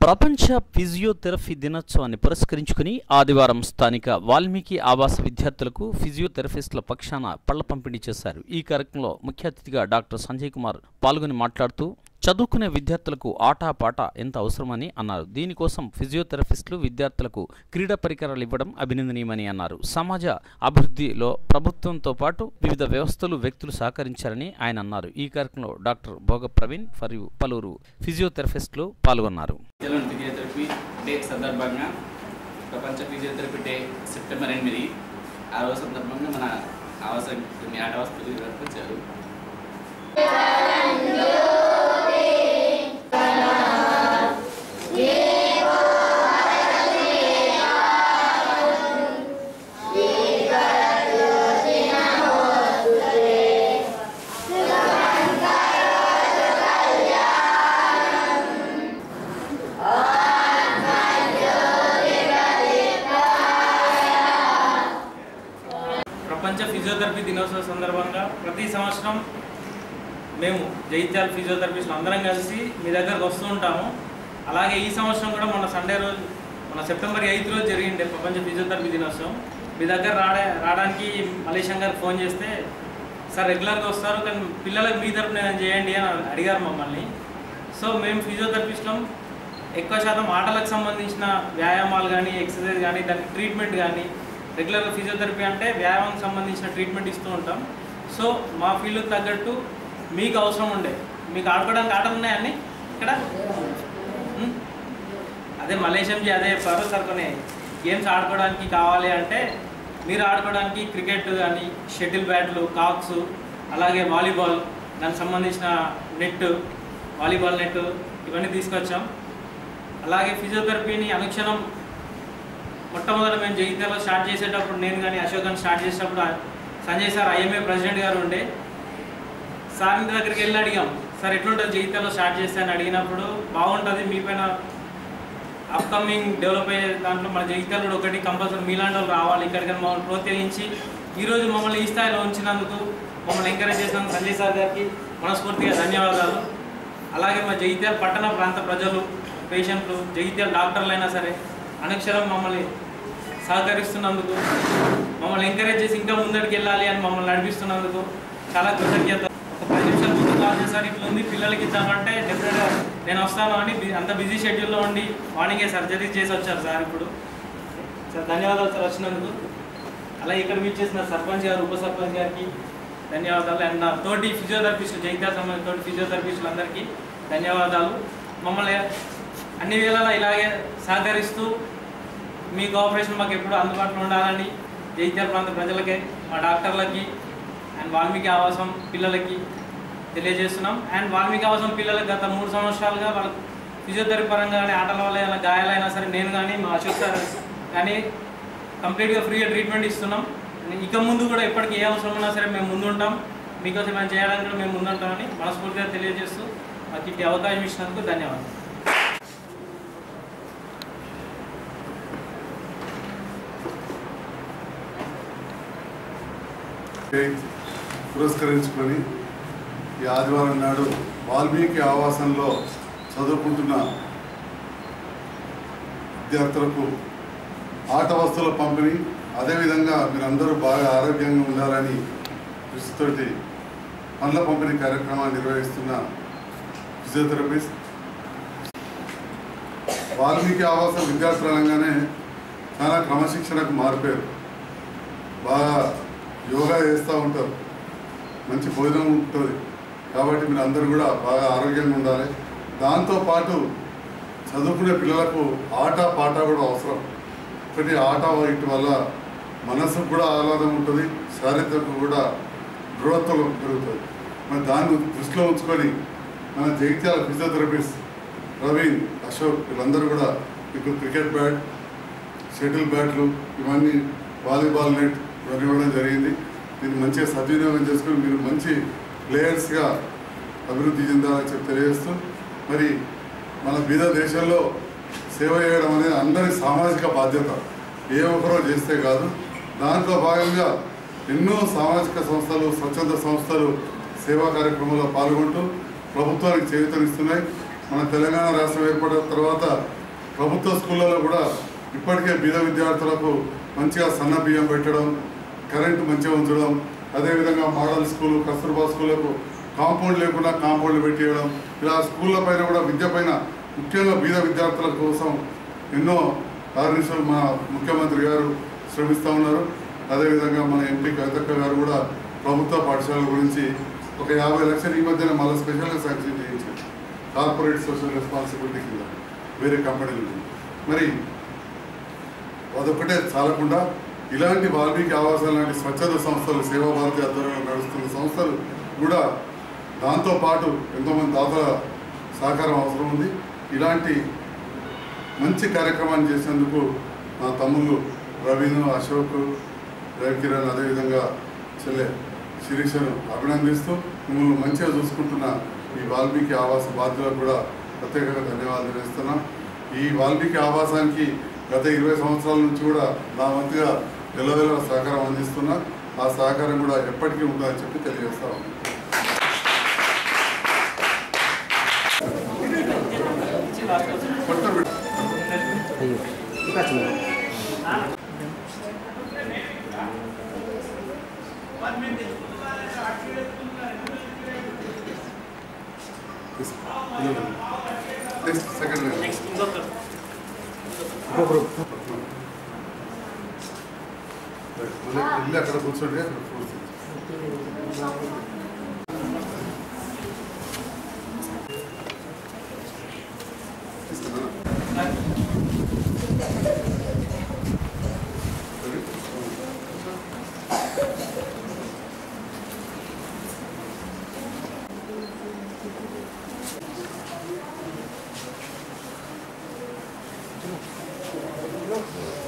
ప్రపంచ ఫిజియోథెరపీ దినోత్సవాన్ని పురస్కరించుకుని ఆదివారం స్థానిక వాల్మీకి ఆవాస విద్యార్థులకు ఫిజియోథెరపిస్టుల పక్షాన పళ్ల పంపిణీ చేశారు ఈ కార్యక్రమంలో ముఖ్య అతిథిగా డాక్టర్ సంజయ్ కుమార్ పాల్గొని మాట్లాడుతూ చదువుకునే విద్యార్థులకు ఆటపాట ఎంత అవసరమని అన్నారు దీనికోసం ఫిజియోథెరపిస్టులు విద్యార్థులకు క్రీడా పరికరాలు ఇవ్వడం అభినందనీయమని అన్నారు సమాజ అభివృద్ధిలో ప్రభుత్వంతో పాటు వివిధ వ్యవస్థలు వ్యక్తులు సహకరించారని ఆయన అన్నారు ఈ కార్యక్రమంలో డాక్టర్ భోగ ప్రవీణ్ మరియు పలువురు ఫిజియోథెరపిస్టులు పాల్గొన్నారు తెలంగాణ ఫిజియోథెరపీ డే సందర్భంగా ప్రపంచ ఫిజియోథెరపీ డే సెప్టెంబర్ ఎనిమిది ఆ రోజు సందర్భంగా మన ఆవాస మీ ఆడవాస్తులు వచ్చారు ప్రపంచ ఫిజియోథెరపీ దినోత్సవం సందర్భంగా ప్రతి సంవత్సరం మేము జైత్యాల ఫిజియోథెరపిస్టులు అందరం కలిసి మీ దగ్గరకు వస్తూ ఉంటాము అలాగే ఈ సంవత్సరం కూడా మన సండే రోజు మన సెప్టెంబర్ ఎయిత్ రోజు జరిగిండే ప్రపంచ ఫిజియోథెరపీ దినోత్సవం మీ దగ్గర రాడే రావడానికి మలేషియా గారు ఫోన్ చేస్తే సార్ రెగ్యులర్గా వస్తారు కానీ పిల్లలకు మీ తరపున ఏదైనా చేయండి అని అడిగారు మమ్మల్ని సో మేము ఫిజియోథెరపిస్టులం ఎక్కువ శాతం ఆటలకు సంబంధించిన వ్యాయామాలు కానీ ఎక్సర్సైజ్ కానీ దానికి ట్రీట్మెంట్ కానీ రెగ్యులర్గా ఫిజియోథెరపీ అంటే వ్యాయామానికి సంబంధించిన ట్రీట్మెంట్ ఇస్తూ ఉంటాం సో మా ఫీల్డ్కి తగ్గట్టు మీకు అవసరం ఉండే మీకు ఆడుకోవడానికి ఆటలు ఉన్నాయండి ఇక్కడ ఉం? అదే మలేషియంజీ అదే చెప్పారు సార్ కొన్ని గేమ్స్ ఆడుకోవడానికి కావాలి అంటే మీరు ఆడుకోవడానికి క్రికెట్ కానీ షటిల్ బ్యాట్లు కాక్స్ అలాగే వాలీబాల్ దానికి సంబంధించిన నెట్ వాలీబాల్ నెట్ ఇవన్నీ తీసుకొచ్చాం అలాగే ఫిజియోథెరపీని అనుక్షణం మొట్టమొదట మేము జగిత్యాలలో స్టార్ట్ చేసేటప్పుడు నేను కానీ అశోక్ గారిని స్టార్ట్ చేసేటప్పుడు ఆ- సంజయ్ సార్ ఐఎంఏ ప్రెసిడెంట్ గారు ఉండే సార్ ఇంటి దగ్గరికి వెళ్ళి అడిగాం సార్ ఎట్లుంటుంది జగిత్యాలలో స్టార్ట్ చేస్తే అని అడిగినప్పుడు బాగుంటుంది మీ పైన అప్కమింగ్ డెవలప్ అయ్యే దాంట్లో మన జగిత్యాలు కూడా ఒకటి కంపల్సరీ మీలాంటి వాళ్ళు రావాలి ఇక్కడికి మమ్మల్ని ప్రోత్సహించి ఈరోజు మమ్మల్ని ఈ స్థాయిలో ఉంచినందుకు మమ్మల్ని ఎంకరేజ్ చేసినందుకు సంజయ్ సార్ గారికి మనస్ఫూర్తిగా ధన్యవాదాలు అలాగే మా జగిత్యాల పట్టణ ప్రాంత ప్రజలు పేషెంట్లు జగిత్యాల డాక్టర్లు అయినా సరే అనుక్షరం మమ్మల్ని సహకరిస్తున్నందుకు మమ్మల్ని ఎంకరేజ్ చేసి ఇంకా ముందడికి వెళ్ళాలి అని మమ్మల్ని నడిపిస్తున్నందుకు చాలా కృతజ్ఞత ఒక పది నిమిషాల ముందు కాల్ చేశారు ఇట్లా ఉంది పిల్లలకి ఇద్దామంటే డెఫినెట్గా నేను వస్తాను అని బి- అంత బిజీ షెడ్యూల్లో ఉండి మార్నింగే సర్జరీ చేసి వచ్చారు సార్ ఇప్పుడు సార్ ధన్యవాదాలు సార్ వచ్చినందుకు అలాగే ఇక్కడ మీరు చేసిన సర్పంచ్ గారు ఉప సర్పంచ్ గారికి ధన్యవాదాలు అండ్ నా తోటి ఫిజియోథెరపిస్టులు జైత్యాల సంబంధించిన తోటి ఫిజియోథెరపిస్టులు అందరికీ ధన్యవాదాలు మమ్మల్ని అన్ని వేళలా ఇలాగే సహకరిస్తూ మీ కోఆపరేషన్ మాకు ఎప్పుడు అందుబాటులో ఉండాలని జైత్యాల ప్రాంత ప్రజలకి మా డాక్టర్లకి అండ్ వాల్మీకి ఆవాసం పిల్లలకి తెలియజేస్తున్నాం అండ్ వాల్మీకి ఆవాసం పిల్లలకి గత మూడు సంవత్సరాలుగా వాళ్ళకి ఫిజియోథెరపీ పరంగా కానీ ఆటల వల్ల ఏమైనా గాయాలైనా సరే నేను కానీ మా అశోక్ సార్ కానీ కంప్లీట్గా ఫ్రీగా ట్రీట్మెంట్ ఇస్తున్నాం ఇక ముందు కూడా ఎప్పటికీ ఏ అవసరం ఉన్నా సరే మేము ముందు ఉంటాం మీకోసం మేము చేయడానికి కూడా మేము ముందుంటామని మనస్ఫూర్తిగా తెలియజేస్తూ మాకు ఇట్టి అవకాశం ఇచ్చినందుకు ధన్యవాదాలు పురస్కరించుకొని ఈ ఆదివారం నాడు వాల్మీకి ఆవాసంలో చదువుకుంటున్న విద్యార్థులకు ఆట వస్తువుల పంపిణీ అదేవిధంగా మీరందరూ బాగా ఆరోగ్యంగా ఉండాలని కృషితోటి పండ్ల పంపిణీ కార్యక్రమాన్ని నిర్వహిస్తున్న ఫిజియోథెరపిస్ట్ వాల్మీకి ఆవాసం విద్యార్థులు అనగానే చాలా క్రమశిక్షణకు మారిపోయారు బాగా యోగా చేస్తూ ఉంటారు మంచి భోజనం ఉంటుంది కాబట్టి మీరు అందరూ కూడా బాగా ఆరోగ్యంగా ఉండాలి దాంతోపాటు చదువుకునే పిల్లలకు ఆట పాట కూడా అవసరం ఒకటి ఆట వీటి వల్ల మనసుకు కూడా ఆహ్లాదం ఉంటుంది శారీరక కూడా దృఢత్వం పెరుగుతుంది మరి దాన్ని దృష్టిలో ఉంచుకొని మన జగిత్యాల ఫిజియోథెరపిస్ట్ ప్రవీణ్ అశోక్ వీళ్ళందరూ కూడా మీకు క్రికెట్ బ్యాట్ షటిల్ బ్యాట్లు ఇవన్నీ వాలీబాల్ నెట్ ఇవన్నీ ఇవ్వడం జరిగింది దీన్ని మంచిగా సద్వినియోగం చేసుకుని మీరు మంచి ప్లేయర్స్గా అభివృద్ధి చెందాలని చెప్పి తెలియజేస్తూ మరి మన బీద దేశంలో సేవ చేయడం అనేది అందరి సామాజిక బాధ్యత ఏ ఒక్కరో చేస్తే కాదు దాంట్లో భాగంగా ఎన్నో సామాజిక సంస్థలు స్వచ్ఛంద సంస్థలు సేవా కార్యక్రమంలో పాల్గొంటూ ప్రభుత్వానికి చేయూతనిస్తున్నాయి మన తెలంగాణ రాష్ట్రం ఏర్పడిన తర్వాత ప్రభుత్వ స్కూళ్ళలో కూడా ఇప్పటికే బీద విద్యార్థులకు మంచిగా సన్న బియ్యం పెట్టడం కరెంటు మంచిగా ఉంచడం అదేవిధంగా మోడల్ స్కూలు కస్తూర్బా స్కూళ్ళకు కాంపౌండ్ లేకుండా కాంపౌండ్లు పెట్టేయడం ఇలా స్కూళ్ళ పైన కూడా విద్య పైన ముఖ్యంగా బీద విద్యార్థుల కోసం ఎన్నో ఆర్నిషలు మా ముఖ్యమంత్రి గారు శ్రమిస్తూ ఉన్నారు అదేవిధంగా మన ఎంపీ కవితక్క గారు కూడా ప్రభుత్వ పాఠశాలల గురించి ఒక యాభై లక్షలు ఈ మధ్యన మళ్ళీ స్పెషల్గా శాంక్షన్ చేయించారు కార్పొరేట్ సోషల్ రెస్పాన్సిబిలిటీ కింద వేరే కంపెనీలు మరి అదొక్కటే చాలకుండా ఇలాంటి వాల్మీకి ఆవాసాలు లాంటి స్వచ్ఛత సంస్థలు సేవా భారతి ఆధ్వర్యంలో నడుస్తున్న సంస్థలు కూడా దాంతో పాటు ఎంతోమంది దాతల సహకారం అవసరం ఉంది ఇలాంటి మంచి కార్యక్రమాన్ని చేసినందుకు నా తమ్ముళ్ళు రవీను అశోక్ రవికిరణ్ అదేవిధంగా చెల్లె శిరీషను అభినందిస్తూ మిమ్మల్ని మంచిగా చూసుకుంటున్న ఈ వాల్మీకి ఆవాస బాధ్యులకు కూడా ప్రత్యేకంగా ధన్యవాదాలు తెలుస్తున్నాం ఈ వాల్మీకి ఆవాసానికి గత ఇరవై సంవత్సరాల నుంచి కూడా నా వంతుగా నిలవేళ సహకారం అందిస్తున్నా ఆ సహకారం కూడా ఎప్పటికీ ఉంటుందని చెప్పి తెలియజేస్తా ఉన్నాను కొట్ట నెక్స్ట్ సెకండ్ ఇల్లు అక్కడ కూర్చోండి అక్కడ కూర్చోండి Thank